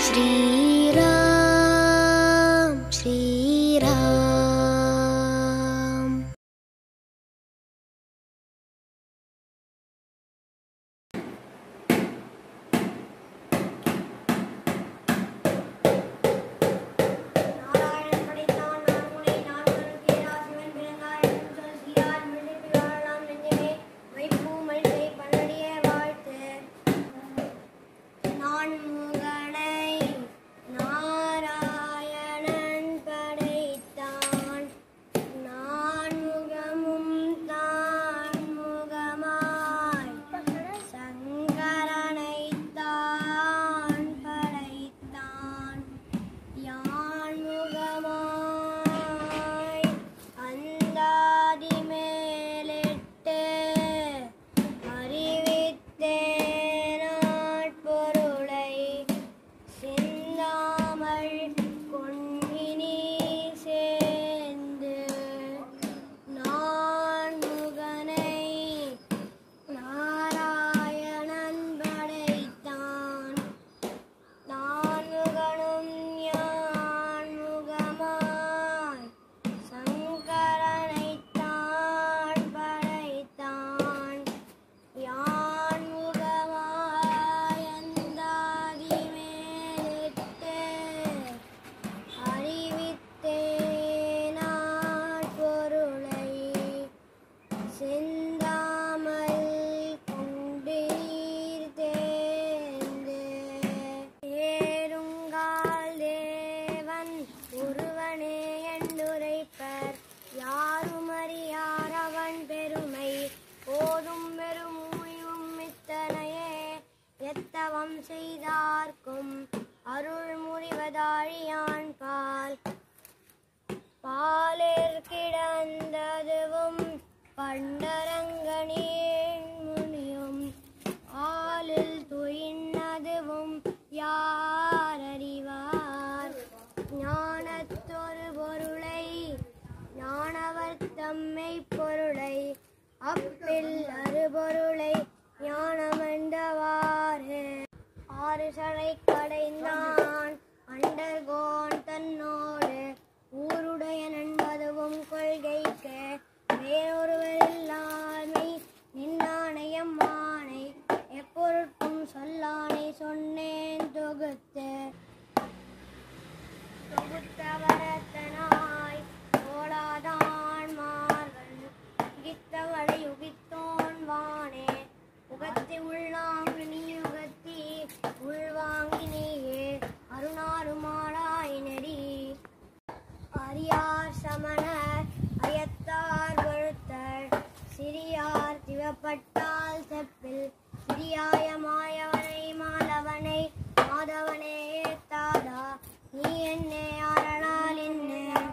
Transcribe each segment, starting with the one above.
ஸ்ரீராம் ஸ்ரீராம் நாராயணன் படைத்தான் நான்முனை நான்மலர் கேரா சிவன் பிறந்தார் என்னும் சொல் சீரார் மிழ்நிட்டு வாழலாம் நெஞ்சமே வைப்பூ மல்கை பன்னடிய வாழ்த்து நான்முகனை நாராயணன் படைத்தான் நான்முகமும் தான்முகமாய் சங்கரனைத்தான் படைத்தான் யான்முகமாய் அந்தாதி மேலிட்டு அறிவித்தேனாட்பொருளை சிந்தாமல் கொன்மினி சேர்ந்து நான்முகனை நாராயணன் படைத்தான் நான்முகனும் யான்முகமாய் சங்கரனைத்தான் படைத்தான் யான்முகமாய் அந்தாதி மேலிட்டு அறிவித்தேனாட் பொருளை செந்தாமல் கொண்டு நீர் தேர்ந்து ஏறுங்கால் தேவன் ஒருவனே என்றுரைப்பர் யாரும் அறியார் அவன் பெருமை போதும் பெரும் ஊயும் இத்தனையே எத்தவம் செய்தார்க்கும் அருள் முறிவதாழியான் பால் பாலிற் கிடந்ததுவும் பண்டரங்கனீன் முனியும் ஆளில் துயின்னதுவும் யார் அறிவார் ஞானத்தொரு பொருளை ஞானவர் தம்மை பொருளை அப்பில் அறுபொருளை ஞானமண்டவாறு ஆறு சடை கடைந்தான் அண்டர்கோன் தன்னோடு ஊருடைய நண்பதுவும் கொள்கைக்கு வேறொருவரில்லாமை நின்னாணையம் மானை எப்பொருட்கும் சொல்லானை சொன்னேன் தொகுத்து தொகுத்தவரத்தனாய் தோளாதான் மார்கன் உகித்தவளை உகித்தோன் வானே உகத்தி உள்நாங்கு நீ உகத்தி உள்வாங்கி நீயே அருணாருமாளாய் நெறி அரியார் சமணர் அயத்தார் கொழுத்தர் சிறியார் திவப்பட்டால் செப்பில் சிறியாய மாயவனை மாலவனை மாதவனே ஏத்தாதா நீ என்னே அரணால் என்ன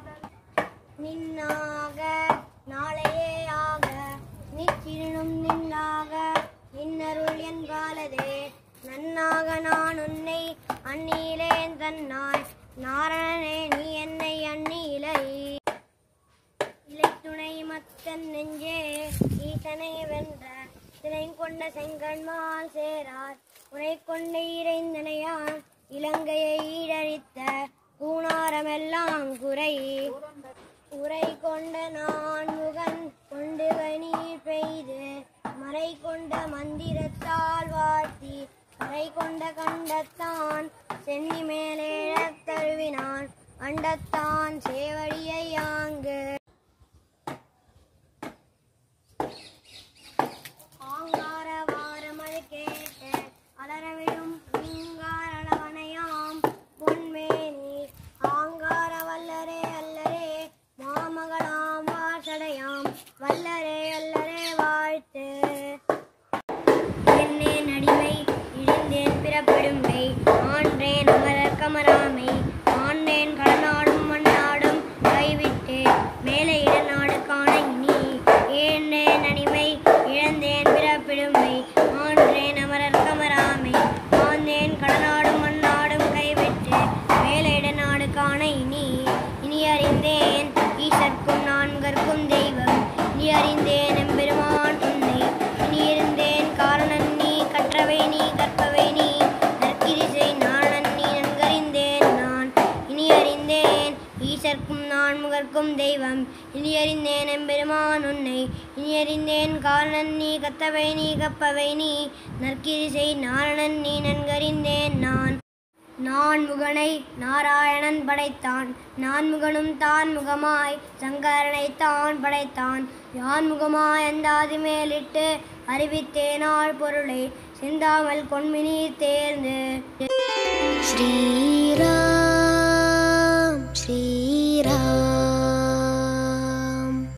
நின்னாக நாளையே ஆக நிச்சினும் நின்னாக நின்னருள் என்பாலதே நன்னாக நான் உன்னை அந்நீலேன் தன்னாய் நாரணனே நீ என்னை அந்நீலை இலை துணை மத்தன் நெஞ்சே ஈசனை வென்ற திணை கொண்ட செங்கண்மால் சேரார் உரை கொண்ட இறைந்தனையான் இலங்கையை ஈடழித்த கூணாரமெல்லாம் குறை உரை கொண்ட நான் முகன் கொண்டு நீர் பெய்து மறை கொண்ட மந்திரத்தால் வாழ்த்தி கரை கொண்ட கண்டத்தான் சென்னி மேலேழத் தழுவினான் அண்டத்தான் சேவடியை யாங்கு ஆங்கார வாரமது கேட்டு அலரவிடும் நீங்காரளவனையாம் பொன்மேனி ஆங்கார வல்லரே அல்லரே மாமகளாம் வாசடையாம் வல்லரே அல்லரே வாழ்த்து என்னேன் அடிமை இழிந்தேன் பிறப்பிடும்பை ஆன்றேன் அமரர் கமராமை ஆண்டேன் கடனாடும் மண்ணாடும் கைவிட்டு மேலே இடநாடு காண இனி ஏண்டேன் அடிமை இழந்தேன் பிறப்பிடும்பை ஆன்றேன் அமரர் கமராமை ஆந்தேன் கடனாடும் மண்ணாடும் கைவிட்டு மேலே இடநாடு காண இனி இனி அறிந்தேன் ஈசற்கும் நான்கற்கும் தெய்வம் இனி அறிந்தேன் எம்பெருமான் உன்னை இனி இருந்தேன் காரணன் நீ கற்றவை நீ கற்பவை நீ நற்கிரிசை நாரணன் நீ நன்கறி காக்கும் தெய்வம் இனியறிந்தேன் எம்பெருமான் உன்னை இனியறிந்தேன் காரணன் நீ கத்தவை நீ கப்பவை நீ நற்கிரிசை நாரணன் நீ நன்கறிந்தேன் நான் நான் முகனை நாராயணன் படைத்தான் நான் முகனும் தான் முகமாய் சங்கரனை தான் படைத்தான் யான் முகமாய் அந்தாதி மேலிட்டு அறிவித்தேனாள் பொருளை சிந்தாமல் கொன்மினி தேர்ந்து श्रीराम